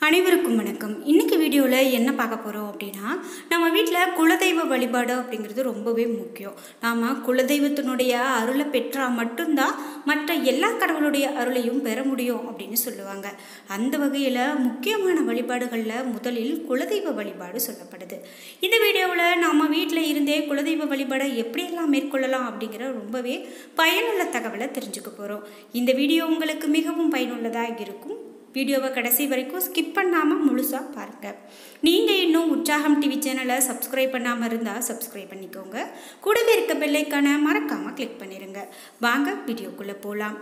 அனைவருக்கும் வணக்கம் இன்னைக்கு வீடியோவில் என்ன பார்க்க போகிறோம் அப்படின்னா நம்ம வீட்டில் குலதெய்வ வழிபாடு அப்படிங்கிறது ரொம்பவே முக்கியம் நாம் குலதெய்வத்தினுடைய அருளை பெற்றால் மட்டும்தான் மற்ற எல்லா கடவுளுடைய அருளையும் பெற முடியும் அப்படின்னு சொல்லுவாங்க அந்த வகையில் முக்கியமான வழிபாடுகளில் முதலில் குலதெய்வ வழிபாடு சொல்லப்படுது இந்த வீடியோவில் நாம் வீட்டில் இருந்தே குலதெய்வ வழிபாடை எப்படியெல்லாம் மேற்கொள்ளலாம் அப்படிங்கிற ரொம்பவே பயனுள்ள தகவலை தெரிஞ்சுக்க போகிறோம் இந்த வீடியோ உங்களுக்கு மிகவும் பயனுள்ளதாக இருக்கும் வீடியோவை கடைசி வரைக்கும் ஸ்கிப் பண்ணாமல் முழுசாக பாருங்கள் நீங்கள் இன்னும் உற்சாகம் டிவி சேனலை சப்ஸ்கிரைப் பண்ணாமல் இருந்தால் சப்ஸ்கிரைப் பண்ணிக்கோங்க கூடவே இருக்க பெல்லைக்கான மறக்காமல் கிளிக் பண்ணிடுங்க வாங்க வீடியோக்குள்ளே போகலாம்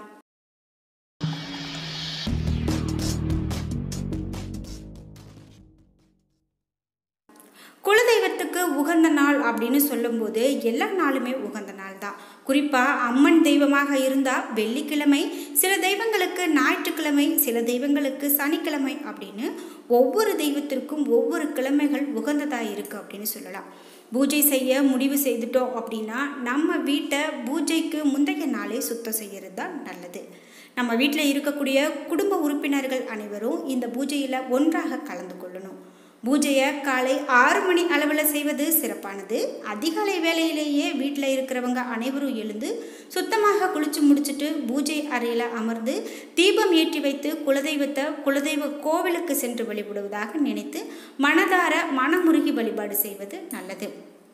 குலதெய்வத்துக்கு உகந்த நாள் அப்படின்னு சொல்லும்போது எல்லா நாளுமே உகந்த நாள் தான் குறிப்பாக அம்மன் தெய்வமாக இருந்தால் வெள்ளிக்கிழமை சில தெய்வங்களுக்கு ஞாயிற்றுக்கிழமை சில தெய்வங்களுக்கு சனிக்கிழமை அப்படின்னு ஒவ்வொரு தெய்வத்திற்கும் ஒவ்வொரு கிழமைகள் உகந்ததாக இருக்குது அப்படின்னு சொல்லலாம் பூஜை செய்ய முடிவு செய்துட்டோம் அப்படின்னா நம்ம வீட்டை பூஜைக்கு முந்தைய நாளே சுத்தம் செய்கிறது தான் நல்லது நம்ம வீட்டில் இருக்கக்கூடிய குடும்ப உறுப்பினர்கள் அனைவரும் இந்த பூஜையில் ஒன்றாக கலந்து கொள்ளணும் பூஜையை காலை ஆறு மணி அளவில் செய்வது சிறப்பானது அதிகாலை வேலையிலேயே வீட்டில் இருக்கிறவங்க அனைவரும் எழுந்து சுத்தமாக குளிச்சு முடிச்சுட்டு பூஜை அறையில் அமர்ந்து தீபம் ஏற்றி வைத்து குலதெய்வத்தை குலதெய்வ கோவிலுக்கு சென்று வழிபடுவதாக நினைத்து மனதார மனமுருகி வழிபாடு செய்வது நல்லது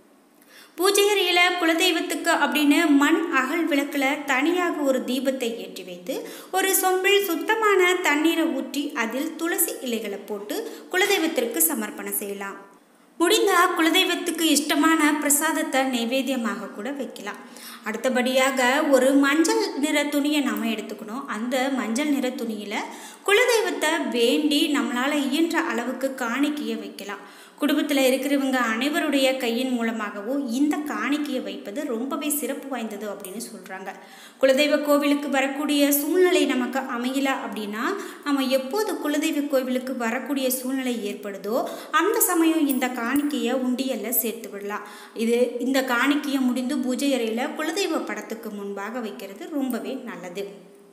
பூஜை அறையில் குலதெய்வத்துக்கு அப்படின்னு மண் அகல் விளக்கில் தனியாக ஒரு தீபத்தை ஏற்றி வைத்து ஒரு சொம்பில் சுத்தமான தண்ணீரை ஊற்றி அதில் துளசி இலைகளை போட்டு குலதெய்வத்திற்கு சமர்ப்பணம் செய்யலாம் முடிந்தால் குலதெய்வத்துக்கு இஷ்டமான பிரசாதத்தை நைவேத்தியமாக கூட வைக்கலாம் அடுத்தபடியாக ஒரு மஞ்சள் நிற துணியை நாம் எடுத்துக்கணும் அந்த மஞ்சள் நிற துணியில் குலதெய்வத்தை வேண்டி நம்மளால் இயன்ற அளவுக்கு காணிக்கையை வைக்கலாம் குடும்பத்தில் இருக்கிறவங்க அனைவருடைய கையின் மூலமாகவும் இந்த காணிக்கையை வைப்பது ரொம்பவே சிறப்பு வாய்ந்தது அப்படின்னு சொல்கிறாங்க குலதெய்வ கோவிலுக்கு வரக்கூடிய சூழ்நிலை நமக்கு அமையல அப்படின்னா நம்ம எப்போது குலதெய்வ கோவிலுக்கு வரக்கூடிய சூழ்நிலை ஏற்படுதோ அந்த சமயம் இந்த காணிக்கையை உண்டியலில் சேர்த்து விடலாம் இது இந்த காணிக்கையை முடிந்து பூஜை அறையில் குலதெய்வ படத்துக்கு முன்பாக வைக்கிறது ரொம்பவே நல்லது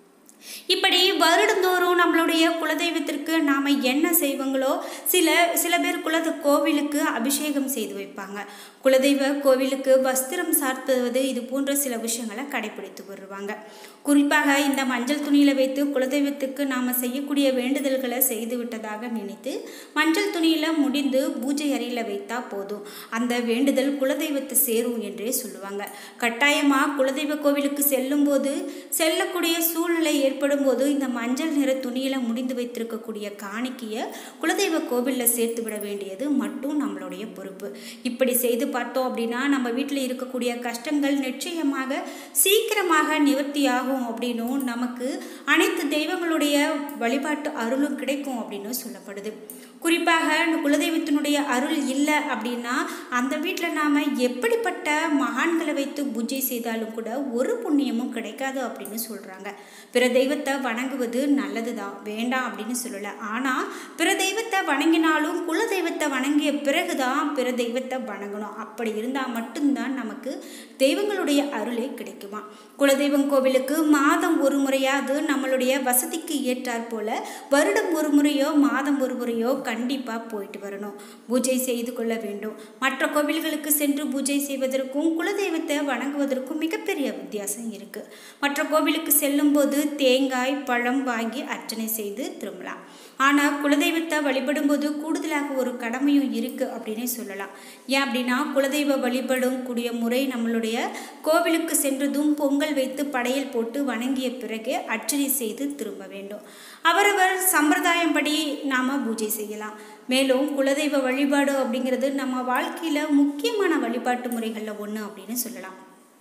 இப்படி வருடந்தோறும் நம்மளுடைய குலதெய்வத்திற்கு நாம் என்ன செய்வங்களோ சில சில பேர் குலத கோவிலுக்கு அபிஷேகம் செய்து வைப்பாங்க குலதெய்வ கோவிலுக்கு வஸ்திரம் சார்த்துவது இது போன்ற சில விஷயங்களை கடைபிடித்து வருவாங்க குறிப்பாக இந்த மஞ்சள் துணியில் வைத்து குலதெய்வத்துக்கு நாம் செய்யக்கூடிய வேண்டுதல்களை செய்து விட்டதாக நினைத்து மஞ்சள் துணியில் முடிந்து பூஜை அறையில் வைத்தா போதும் அந்த வேண்டுதல் குலதெய்வத்தை சேரும் என்றே சொல்லுவாங்க கட்டாயமாக குலதெய்வ கோவிலுக்கு செல்லும்போது செல்லக்கூடிய சூழ்நிலை ஏற்படும் போது இந்த மஞ்சள் நிற துணியில் முடிந்து வைத்திருக்கக்கூடிய காணிக்கையை குலதெய்வ கோவிலில் சேர்த்து விட வேண்டியது மட்டும் நம்மளுடைய பொறுப்பு இப்படி செய்து பார்த்தோம் அப்படின்னா நம்ம வீட்டில் இருக்கக்கூடிய கஷ்டங்கள் நிச்சயமாக சீக்கிரமாக நிவர்த்தியாகும் அப்படின்னும் நமக்கு அனைத்து தெய்வங்களுடைய வழிபாட்டு அருளும் கிடைக்கும் அப்படின்னு சொல்லப்படுது குறிப்பாக இந்த குலதெய்வத்தினுடைய அருள் இல்லை அப்படின்னா அந்த வீட்டில் நாம் எப்படிப்பட்ட மகான்களை வைத்து பூஜை செய்தாலும் கூட ஒரு புண்ணியமும் கிடைக்காது அப்படின்னு சொல்கிறாங்க பிற தெய்வத்தை வணங்குவது நல்லது தான் வேண்டாம் அப்படின்னு சொல்லலை ஆனால் பிற தெய்வத்தை வணங்கினாலும் குல தெய்வத்தை வணங்கிய பிறகு தான் பிற தெய்வத்தை வணங்கணும் அப்படி இருந்தால் மட்டும்தான் நமக்கு தெய்வங்களுடைய அருளே கிடைக்குமா குலதெய்வம் கோவிலுக்கு மாதம் ஒரு முறையாவது நம்மளுடைய வசதிக்கு ஏற்றாற் போல வருடம் ஒரு முறையோ மாதம் ஒரு முறையோ கண்டிப்பாக போயிட்டு வரணும் பூஜை செய்து கொள்ள வேண்டும் மற்ற கோவில்களுக்கு சென்று பூஜை செய்வதற்கும் குலதெய்வத்தை வணங்குவதற்கும் மிகப்பெரிய வித்தியாசம் இருக்குது மற்ற கோவிலுக்கு செல்லும்போது தேங்காய் பழம் வாங்கி அர்ச்சனை செய்து திரும்பலாம் ஆனால் குலதெய்வத்தை வழிபடும்போது கூடுதலாக ஒரு கடமையும் இருக்குது அப்படின்னே சொல்லலாம் ஏன் அப்படின்னா குலதெய்வ வழிபடும் கூடிய முறை நம்மளுடைய கோவிலுக்கு சென்றதும் பொங்கல் வைத்து படையல் போட்டு வணங்கிய பிறகு அர்ச்சனை செய்து திரும்ப வேண்டும் அவரவர் சம்பிரதாயம்படி நாம் பூஜை செய்யலாம் மேலும் குலதெய்வ வழிபாடு அப்படிங்கிறது நம்ம வாழ்க்கையில் முக்கியமான வழிபாட்டு முறைகளில் ஒன்று அப்படின்னு சொல்லலாம்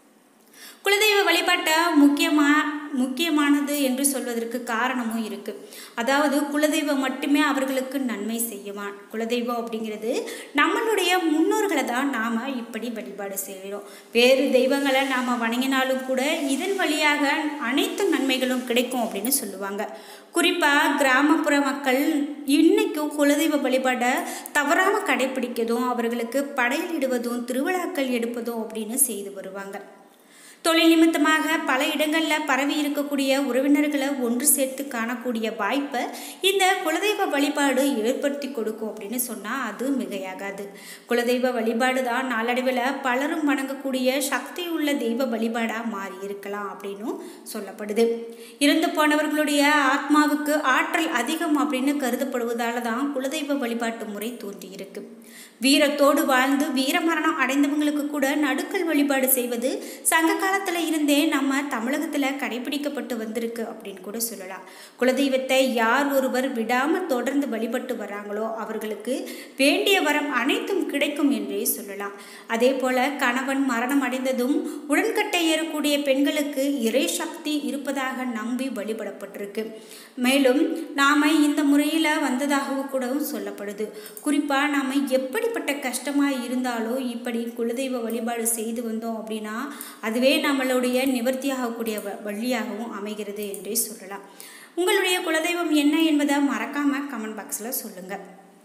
குலதெய்வ வழிபாட்டை முக்கியமாக முக்கியமானது என்று சொல்வதற்கு காரணமும் இருக்குது அதாவது குலதெய்வம் மட்டுமே அவர்களுக்கு நன்மை செய்யுவான் குலதெய்வம் அப்படிங்கிறது நம்மளுடைய முன்னோர்களை தான் நாம் இப்படி வழிபாடு செய்கிறோம் வேறு தெய்வங்களை நாம் வணங்கினாலும் கூட இதன் வழியாக அனைத்து நன்மைகளும் கிடைக்கும் அப்படின்னு சொல்லுவாங்க குறிப்பாக கிராமப்புற மக்கள் இன்னைக்கும் குலதெய்வ வழிபாடை தவறாமல் கடைபிடிக்கதும் அவர்களுக்கு படையலிடுவதும் திருவிழாக்கள் எடுப்பதும் அப்படின்னு செய்து வருவாங்க தொழில் நிமித்தமாக பல இடங்களில் பரவி இருக்கக்கூடிய உறவினர்களை ஒன்று சேர்த்து காணக்கூடிய வாய்ப்பை இந்த குலதெய்வ வழிபாடு ஏற்படுத்தி கொடுக்கும் அப்படின்னு சொன்னால் அது மிகையாகாது குலதெய்வ வழிபாடு தான் நாளடைவில் பலரும் வணங்கக்கூடிய சக்தி உள்ள தெய்வ வழிபாடாக மாறி இருக்கலாம் அப்படின்னும் சொல்லப்படுது இறந்து போனவர்களுடைய ஆத்மாவுக்கு ஆற்றல் அதிகம் அப்படின்னு கருதப்படுவதால தான் குலதெய்வ வழிபாட்டு முறை தோன்றியிருக்கு வீரத்தோடு வாழ்ந்து வீரமரணம் அடைந்தவங்களுக்கு கூட நடுக்கல் வழிபாடு செய்வது சங்க காலத்தில் இருந்தே நம்ம தமிழகத்தில் கடைபிடிக்கப்பட்டு வந்திருக்கு அப்படின்னு கூட சொல்லலாம் குலதெய்வத்தை யார் ஒருவர் விடாமல் தொடர்ந்து வழிபட்டு வராங்களோ அவர்களுக்கு வேண்டிய வரம் அனைத்தும் கிடைக்கும் என்றே சொல்லலாம் அதே போல கணவன் மரணம் அடைந்ததும் உடன்கட்டை ஏறக்கூடிய பெண்களுக்கு இறை சக்தி இருப்பதாக நம்பி வழிபடப்பட்டிருக்கு மேலும் நாம் இந்த முறையில் வந்ததாகவும் கூடவும் சொல்லப்படுது குறிப்பாக நாம் எப்படிப்பட்ட கஷ்டமாக இருந்தாலும் இப்படி குலதெய்வ வழிபாடு செய்து வந்தோம் அப்படின்னா அதுவே நம்மளுடைய நிவர்த்தியாகக்கூடிய வ- வழியாகவும் அமைகிறது என்றே சொல்லலாம் உங்களுடைய குலதெய்வம் என்ன என்பதை மறக்காமல் கமெண்ட் பாக்ஸில் சொல்லுங்கள்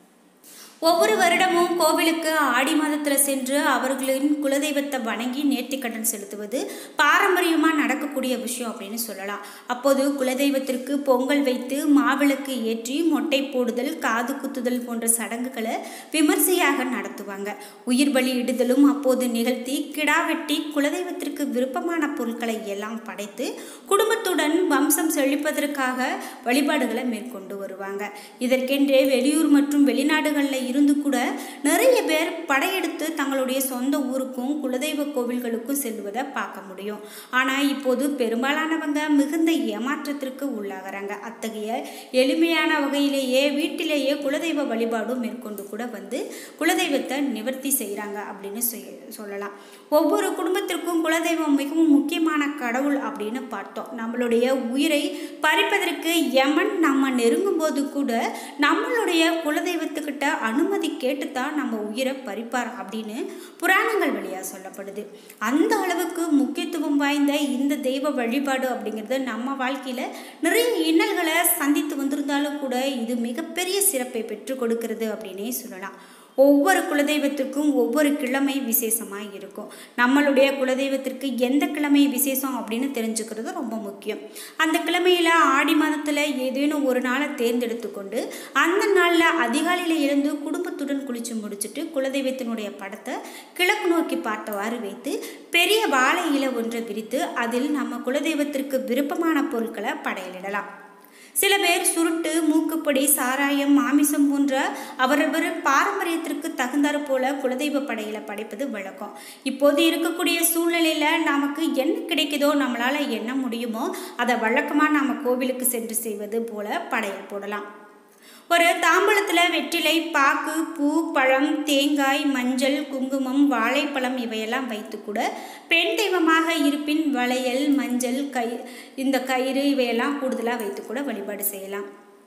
ஒவ்வொரு வருடமும் கோவிலுக்கு ஆடி மாதத்தில் சென்று அவர்களின் குலதெய்வத்தை வணங்கி நேர்த்திக்கடன் செலுத்துவது பாரம்பரியமாக நடக்கக்கூடிய விஷயம் அப்படின்னு சொல்லலாம் அப்போது குலதெய்வத்திற்கு பொங்கல் வைத்து மாவிளக்கு ஏற்றி மொட்டை போடுதல் காது குத்துதல் போன்ற சடங்குகளை விமர்சையாக நடத்துவாங்க உயிர் பலி இடுதலும் அப்போது நிகழ்த்தி கிடா வெட்டி குலதெய்வத்திற்கு விருப்பமான பொருட்களை எல்லாம் படைத்து குடும்பத்துடன் வம்சம் செழிப்பதற்காக வழிபாடுகளை மேற்கொண்டு வருவாங்க இதற்கென்றே வெளியூர் மற்றும் வெளிநாடுகளில் இருந்து கூட நிறைய பேர் படையெடுத்து தங்களுடைய சொந்த ஊருக்கும் குலதெய்வ கோவில்களுக்கும் செல்வதை பார்க்க முடியும் ஆனால் இப்போது பெரும்பாலானவங்க மிகுந்த ஏமாற்றத்திற்கு உள்ளாகிறாங்க அத்தகைய எளிமையான வகையிலேயே வீட்டிலேயே குலதெய்வ வழிபாடும் மேற்கொண்டு கூட வந்து குலதெய்வத்தை நிவர்த்தி செய்கிறாங்க அப்படின்னு சொல்- சொல்லலாம் ஒவ்வொரு குடும்பத்திற்கும் குலதெய்வம் மிகவும் முக்கியமான கடவுள் அப்படின்னு பார்த்தோம் நம்மளுடைய உயிரை பறிப்பதற்கு யமன் நம்ம நெருங்கும் போது கூட நம்மளுடைய குலதெய்வத்துக்கிட்ட அனுமதி கேட்டுத்தான் நம்ம உயிரை பறிப்பார் அப்படின்னு புராணங்கள் வழியாக சொல்லப்படுது அந்த அளவுக்கு முக்கியத்துவம் வாய்ந்த இந்த தெய்வ வழிபாடு அப்படிங்கிறது நம்ம வாழ்க்கையில் நிறைய இன்னல்களை சந்தித்து வந்திருந்தாலும் கூட இது மிகப்பெரிய சிறப்பை பெற்றுக் கொடுக்கிறது அப்படின்னே சொல்லலாம் ஒவ்வொரு குலதெய்வத்திற்கும் ஒவ்வொரு கிழமை விசேஷமாக இருக்கும் நம்மளுடைய குலதெய்வத்திற்கு எந்த கிழமை விசேஷம் அப்படின்னு தெரிஞ்சுக்கிறது ரொம்ப முக்கியம் அந்த கிழமையில் ஆடி மாதத்தில் ஏதேனும் ஒரு நாளை தேர்ந்தெடுத்து கொண்டு அந்த நாளில் அதிகாலையில் எழுந்து குடும்பத்துடன் குளிச்சு முடிச்சுட்டு குலதெய்வத்தினுடைய படத்தை கிழக்கு நோக்கி பார்த்தவாறு வைத்து பெரிய வாழை இலை ஒன்றை விரித்து அதில் நம்ம குலதெய்வத்திற்கு விருப்பமான பொருட்களை படையலிடலாம் சில பேர் சுருட்டு மூக்குப்பொடி சாராயம் மாமிசம் போன்ற அவரவர் பாரம்பரியத்திற்கு தகுந்தாற் போல குலதெய்வ படையில படைப்பது வழக்கம் இப்போது இருக்கக்கூடிய சூழ்நிலையில் நமக்கு என்ன கிடைக்குதோ நம்மளால் என்ன முடியுமோ அதை வழக்கமாக நாம் கோவிலுக்கு சென்று செய்வது போல படையல் போடலாம் ஒரு தாம்பூலத்தில் வெற்றிலை பாக்கு பூ பழம் தேங்காய் மஞ்சள் குங்குமம் வாழைப்பழம் இவையெல்லாம் வைத்து கூட பெண் தெய்வமாக இருப்பின் வளையல் மஞ்சள் கை இந்த கயிறு இவையெல்லாம் கூடுதலாக வைத்து கூட வழிபாடு செய்யலாம்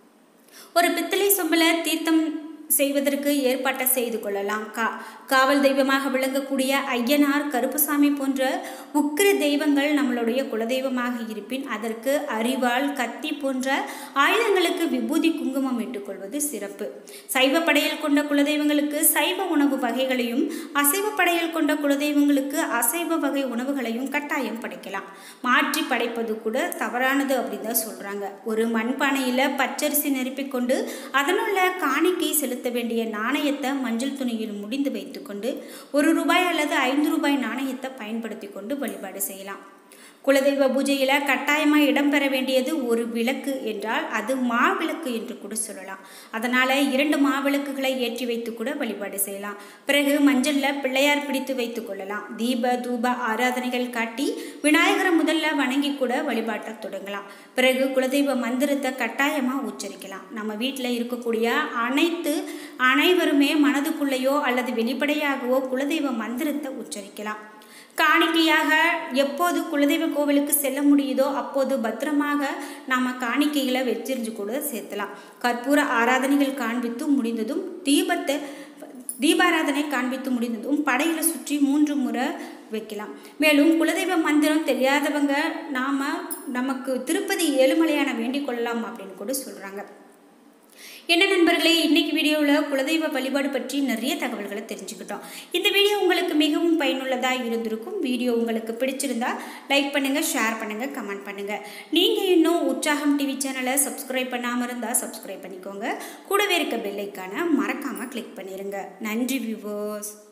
ஒரு பித்தளை சொம்பில் தீர்த்தம் செய்வதற்கு ஏற்பாட்டை செய்து கொள்ளலாம் கா காவல் தெய்வமாக விளங்கக்கூடிய ஐயனார் கருப்புசாமி போன்ற உக்கிர தெய்வங்கள் நம்மளுடைய குலதெய்வமாக இருப்பின் அதற்கு அரிவாள் கத்தி போன்ற ஆயுதங்களுக்கு விபூதி குங்குமம் இட்டுக்கொள்வது சிறப்பு சைவ படையல் கொண்ட குலதெய்வங்களுக்கு சைவ உணவு வகைகளையும் அசைவ படையல் கொண்ட குலதெய்வங்களுக்கு அசைவ வகை உணவுகளையும் கட்டாயம் படைக்கலாம் மாற்றி படைப்பது கூட தவறானது அப்படின்னு தான் சொல்கிறாங்க ஒரு மண்பானையில் பச்சரிசி நிரப்பிக்கொண்டு அதனுள்ள காணிக்கை செலுத்த வேண்டிய நாணயத்தை மஞ்சள் துணியில் முடிந்து வைத்துக்கொண்டு ஒரு ரூபாய் அல்லது ஐந்து ரூபாய் நாணயத்தை பயன்படுத்தி கொண்டு வழிபாடு செய்யலாம் குலதெய்வ பூஜையில் கட்டாயமாக இடம்பெற வேண்டியது ஒரு விளக்கு என்றால் அது மாவிளக்கு என்று கூட சொல்லலாம் அதனால் இரண்டு மாவிளக்குகளை ஏற்றி வைத்து கூட வழிபாடு செய்யலாம் பிறகு மஞ்சளில் பிள்ளையார் பிடித்து வைத்து கொள்ளலாம் தீப தூப ஆராதனைகள் காட்டி விநாயகரை முதல்ல வணங்கி கூட வழிபாட்டை தொடங்கலாம் பிறகு குலதெய்வ மந்திரத்தை கட்டாயமாக உச்சரிக்கலாம் நம்ம வீட்டில் இருக்கக்கூடிய அனைத்து அனைவருமே மனதுக்குள்ளேயோ அல்லது வெளிப்படையாகவோ குலதெய்வ மந்திரத்தை உச்சரிக்கலாம் காணிக்கையாக எப்போது குலதெய்வ கோவிலுக்கு செல்ல முடியுதோ அப்போது பத்திரமாக நாம் காணிக்கைகளை வச்சிருந்து கூட சேர்த்தலாம் கற்பூர ஆராதனைகள் காண்பித்து முடிந்ததும் தீபத்தை தீபாராதனை காண்பித்து முடிந்ததும் படையில சுற்றி மூன்று முறை வைக்கலாம் மேலும் குலதெய்வ மந்திரம் தெரியாதவங்க நாம் நமக்கு திருப்பதி ஏழுமலையான வேண்டிக் கொள்ளலாம் அப்படின்னு கூட சொல்கிறாங்க என்ன நண்பர்களே இன்னைக்கு வீடியோவில் குலதெய்வ வழிபாடு பற்றி நிறைய தகவல்களை தெரிஞ்சுக்கிட்டோம் இந்த வீடியோ உங்களுக்கு மிகவும் பயனுள்ளதாக இருந்திருக்கும் வீடியோ உங்களுக்கு பிடிச்சிருந்தா லைக் பண்ணுங்கள் ஷேர் பண்ணுங்கள் கமெண்ட் பண்ணுங்கள் நீங்கள் இன்னும் உற்சாகம் டிவி சேனலை சப்ஸ்கிரைப் பண்ணாமல் இருந்தால் சப்ஸ்கிரைப் பண்ணிக்கோங்க கூடவே இருக்க பெல்லைக்கான மறக்காமல் கிளிக் பண்ணிடுங்க நன்றி வியூவர்ஸ்